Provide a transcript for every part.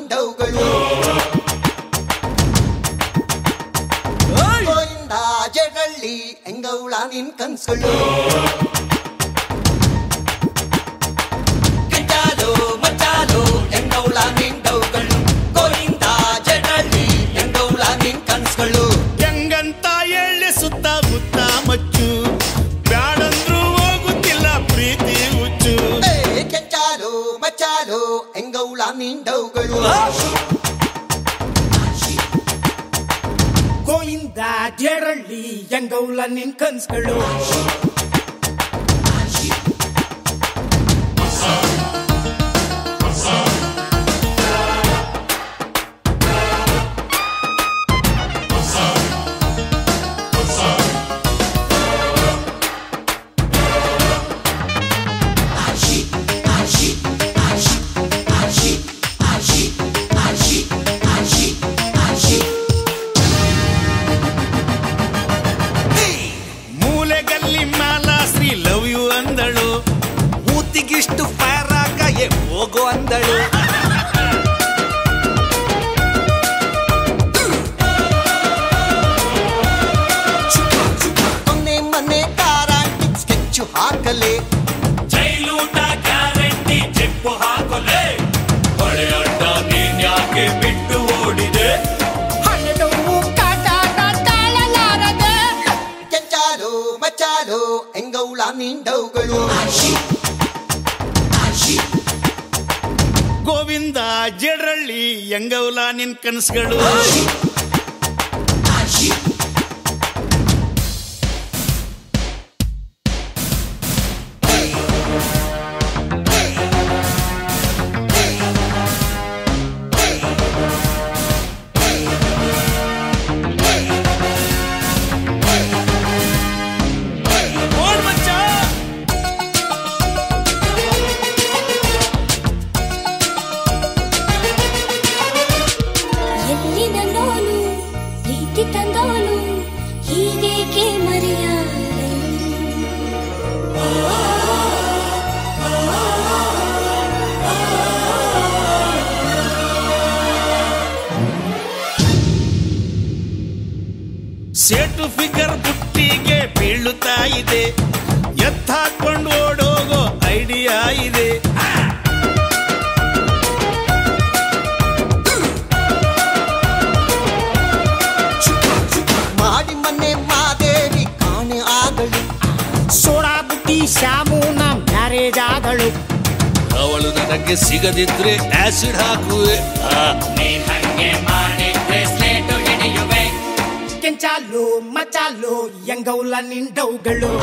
ನಿಂಡವುಗಳು ಗೋವಿಂದ ಜಡಳ್ಳಿ ಎಂಗೌಳ ನಿನ್ ಕನ್ಸುಗಳು ಕೆಂಚಾಲು ಮಚ್ಚಾಲು ಎಂಗೌಳ ನಿಂಡವುಗಳು ಗೋವಿಂದ ಜಡಳ್ಳಿ ಎಂಗೌಳ ನಿನ್ ಕನ್ಸುಗಳು ಹೆಂಗಂತ ಹೇಳಿ ಸುತ್ತ ಮುತ್ತ ಮಚ್ಚು ಬ್ಯಾಡಂದ್ರೂ ಹೋಗುತ್ತಿಲ್ಲ ಪ್ರೀತಿ ಹುಚ್ಚು ಏ, ಕೆಂಚಾಲು ಮಚ್ಚಾಲು ಎಂಗೌಳ ನಿಂಡವುಗಳು ಗೋಯಿಂದ ಜೇರಳ್ಳಿ ಎಂಗೌಲ ನಿನ್ ಕನ್ಸ್ಗಳು ಮೂಲೆಗಲ್ಲಿ ಮಾಲ ಶ್ರೀ ಲವ್ ಯು ಅಂದಳು ಊತಿಗಿಷ್ಟು ಫೈರ್ ಆಗ ಹೋಗು ಅಂದಳು ಮೊನ್ನೆ ಮೊನ್ನೆ ಕಾರಾಂಟಿಕ್ ಸ್ಕೆಚ್ಚು ಹಾಕಲೆ ಜೈಲೂಟ ಗ್ಯಾರಂಟಿ ಚೆಪ್ಪು ಹಾಕೊಲೆ ಹೊಳೆ ಅಡ್ಡ ನೀನ್ ಯಾಕೆ ಬಿಟ್ಟು ಓಡಿದೆ ಹಣ್ಣು ಕಾಟಾಟ ತಾಳಲಾರದೆ ಕೆಂಚಾಲು ಮಚ್ಚಾಲು ಎಂಗೌಳ ನಿಂಡವುಗಳು ಗೋವಿಂದ ಜಡರಳ್ಳಿ ಎಂಗೌಲ ನಿನ್ ಕನಸುಗಳು ನೋಡ್ ಮಚ್ಚ ಎಲ್ಲಿ ನನ್ನೋನು ಪ್ರೀತಿ ತಂದೋನು ಹೀಗೇಕೆ ಮರೆಯಾದೆ ಸೇಟು ಫಿಗರ್ ಬುಟ್ಟಿಗೆ ಬೀಳುತ್ತಾ ಇದೆ ಎತ್ತಾಕೊಂಡು ಓಡೋಗೋ ಐಡಿಯಾ ಇದೆ ಮಾಡಿ ಮೊನ್ನೆ ಮಾದೇವಿ ಕಾಣೆ ಆದಳು ಸೋಡಾ ಬುಟ್ಟಿ ಶ್ಯಾಮುನ ಮ್ಯಾರೇಜ್ ಆದಳು ಅವಳು ನನಗೆ ಸಿಗದಿದ್ರೆ ಆಸಿಡ್ ಹಾಕುವೆ ನೀನ್ ಹಂಗೆ ಮಾಡಿದ್ರೆ ಸ್ಲೇಟು ಹಿಡಿಯುವೆ ಕೆಂಚಾಲು ಮಚಾಲು ಎಂಗೌಲ ನಿಂಡವುಗಳು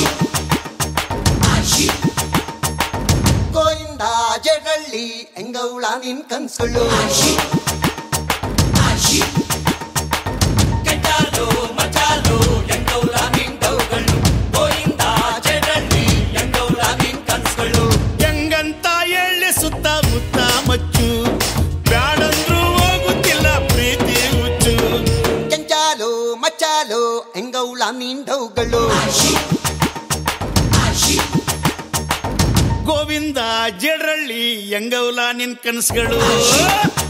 ಗೋವಿಂದ ಜಡಳ್ಳಿ ಎಂಗೌಳ ನಿನ್ ಕನ್ಸುಗಳು ಕೆಂಚಾಲು ಮಚಾಲು ಎಂಗೌಳ ನಿಂಡವುಗಳು ಗೋವಿಂದ ಜಡಳ್ಳಿ ಎಂಗೌಳ ನಿನ್ ಕನ್ಸುಗಳು ಹೆಂಗಂತ ಹೇಳಿ ಸುತ್ತ ಮುತ್ತ ಮಚ್ಚು ಬ್ಯಾಡಂದ್ರೂ ಹೋಗುತ್ತಿಲ್ಲ ಪ್ರೀತಿ ಹುಚ್ಚು ಕೆಂಚಾಲು ಮಚ್ಚಾಲು ಎಂಗೌಳ ನಿಂಡವುಗಳು ಗೋವಿಂದ ಜಡರಳ್ಳಿ ಎಂಗೌಲ ನಿನ್ ಕನಸುಗಳು